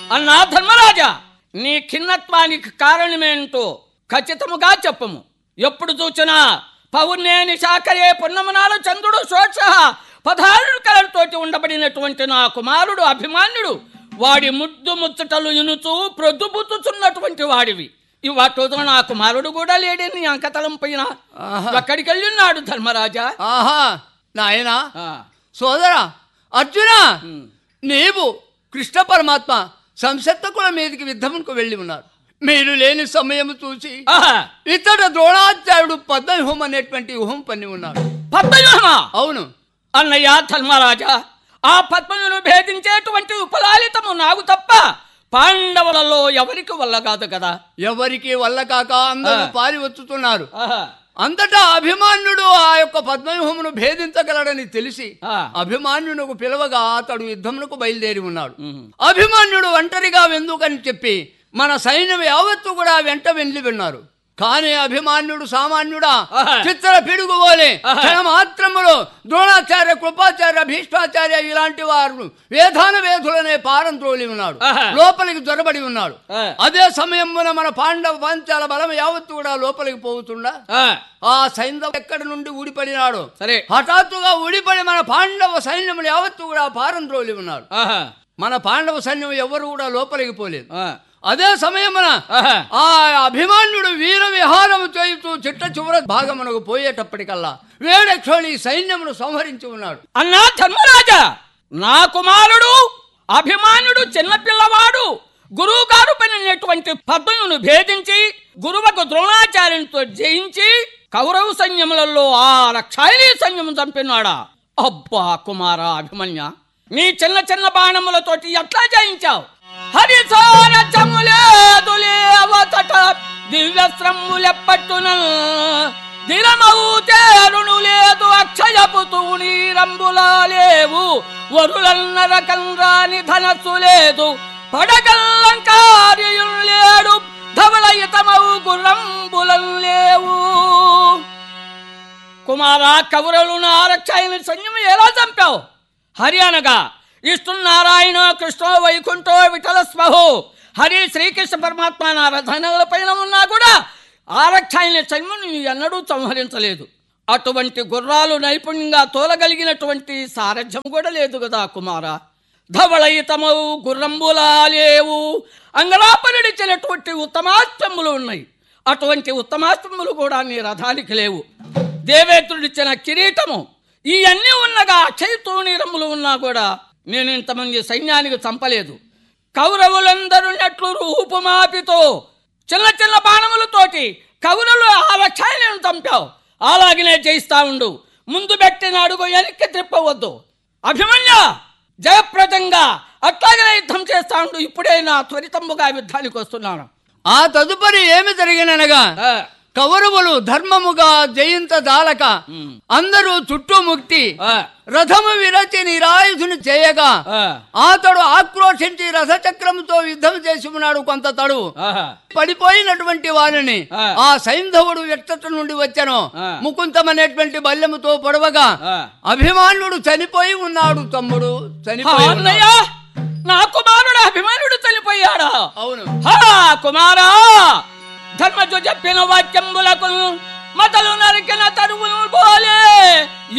అన్నా ధర్మరాజా నీ ఖిన్నత్వానికి కారణమేంటో ఖచ్చితముగా చెప్పము ఎప్పుడు చూచినా పౌర్ణేని శాఖరే పున్నమనాలు చంద్రుడు శోష పదహారు కలలతోటి ఉండబడినటువంటి నా కుమారుడు అభిమాన్యుడు వాడి ముద్దు ముచ్చటలు ఇనుచూ ప్రొద్దుబుచ్చుచున్నటువంటి వాడివి ఇవాటోతో నా కుమారుడు కూడా లేడే నీ అంకతలం పైన ఆహా. ఎక్కడికి వెళ్ళున్నాడు ధర్మరాజా ఆహా నాయనా ఆ, సోదరా అర్జున ఉమ్. నీవు కృష్ణ పరమాత్మ సంసత్తకుల మీదకి యుద్ధమునకు వెళ్ళి ఉన్నారు మీరు లేని సమయం చూసి ఆహా, ఇతడు ద్రోణాచార్యుడు పద్మవ్యూహం అనేటువంటి వ్యూహం పన్ని ఉన్నాడు పద్మవ్యూహమా అవును అన్నయ్య ధర్మరాజా ఆ పద్మమును భేదించేటువంటి ఉపలాలితము నాకు తప్ప పాండవులలో ఎవరికి వల్ల కాదు కదా ఎవరికి వల్ల కాక అందరూ ఆ. పారి వచ్చుతున్నారు ఆహా, అంతటా అభిమాన్యుడు ఆ యొక్క పద్మవ్యూహమును భేదించగలడని తెలిసి ఆ. అభిమాన్యునకు పిలవగా అతడు యుద్ధమునకు బయలుదేరి ఉన్నాడు ఉమ్. అభిమన్యుడు ఒంటరిగా వెందుకని చెప్పి మన సైన్యం యావత్తు కూడా వెంట వెళ్ళి విన్నారు కానీ అభిమాన్యుడు సామాన్యుడా ఆహా. చిత్ర పిడుగువోలే ఆహా. క్షణ మాత్రములో ద్రోణాచార్య కృపాచార్య భీష్మాచార్య ఇలాంటి వారు వేదాన వేధులనే పారం త్రోలి ఉన్నాడు ఆహా. లోపలికి దొరబడి ఉన్నాడు ఆ. అదే సమయమున మన పాండవ పంచాల బలం యావత్తు కూడా లోపలికి పోతున్నా ఆ, ఆ సైంధవ ఎక్కడి నుండి ఊడిపడినాడు సరే హఠాత్తుగా ఊడిపడి మన పాండవ సైన్యములు యావత్తు కూడా పారం త్రోలి ఉన్నాడు ఆహా, మన పాండవ సైన్యం ఎవరు కూడా లోపలికి పోలేదు ఆ, అదే సమయమున ఆహా, ఆ అభిమాన్యుడు వీర విహారము చేయుతూ చిట్ట చివర భాగమునకు పోయేటప్పటికల్లా వేడక్షోళి సైన్యమును సంహరించి ఉన్నాడు అన్నా ధర్మరాజా నా కుమారుడు అభిమానుడు చిన్నపిల్లవాడు గురువు గారు పనినటువంటి పద్మమును భేదించి గురువుకు ద్రోణాచార్యంతో జయించి కౌరవ సైన్యములలో ఆ రక్షాయణీ సైన్యం చంపినాడా అబ్బా కుమార అభిమన్య నీ చిన్న చిన్న బాణములతోటి ఎట్లా జయించావు హరిసారచములేదు లేవతట దివ్యశ్రములెప్పట్టున దినమౌతేరును లేదు అక్షయపు తూణీరంబులా లేవు వరులన్నర కంద్రాని ధనస్సు లేదు పడగల్లంకార్యం లేడు ధవలయితమౌ గుర్రంబులం లేవు కుమారా కౌరవులను ఆరక్షాయని సైన్యం ఎలా చంపావు హరి అనగా ఇస్తున్నారాయణ కృష్ణ వైకుంఠో విఠల స్వహో హరి శ్రీకృష్ణ పరమాత్మ నా రథనల పైన ఉన్నా కూడా ఆరక్షాయని సైన్యం నీ ఎన్నడూ సంహరించలేదు అటువంటి గుర్రాలు నైపుణ్యంగా తోలగలిగినటువంటి సారథ్యం కూడా లేదు కదా కుమారా ధవళయితమౌ గుర్రంబులా లేవు అంగరాపనడిచినటువంటి ఉత్తమాస్త్రములు ఉన్నాయి అటువంటి ఉత్తమాస్త్రములు కూడా నీ రథానికి లేవు దేవేంద్రుడిచ్చిన కిరీటము ఇవన్నీ ఉన్నగా అక్షయతూణీరములు ఉన్నా కూడా నేను ఇంతమంది సైన్యానికి చంపలేదు కౌరవులందరున్నట్లు రూపుమాపితో చిన్న చిన్న బాణములతోటి కౌరవులు ఆ లక్ష్యాలను చంపావు అలాగనే జయిస్తా ఉండు ముందు పెట్టిన అడుగు వెనక్కి తిప్పవద్దు అభిమన్య జయప్రదంగా అట్లాగనే యుద్ధం చేస్తా ఉండు ఇప్పుడే నా త్వరితముగా యుద్ధానికి వస్తున్నాను ఆ తదుపరి ఏమి జరిగిననగా ఆ, కౌరవులు ధర్మముగా జయింత దాలక ఉమ్, అందరూ చుట్టుముక్తి ఆ, రథము విరచి నిరాయుధుని చేయగా ఆ, అతడు ఆక్రోశించి రథచక్రముతో యుద్ధం చేసి ఉన్నాడు కొంత తడు ఆహా, పడిపోయినటువంటి వారిని ఆ. ఆ సైంధవుడు ఎట్టట నుండి వచ్చాను ఆ. ముకుంతమనేటువంటి బల్యముతో పొడవగా ఆ. అభిమానుడు చనిపోయి ఉన్నాడు తమ్ముడు చనిపోయి ఉన్నాడు. అన్నయ్య నా కుమారుడు అభిమానుడు చనిపోయాడా అవును హా కుమారా ధర్మజు చెప్పిన వాక్యంబులకు మతలు నరికిన తరువులు పోలే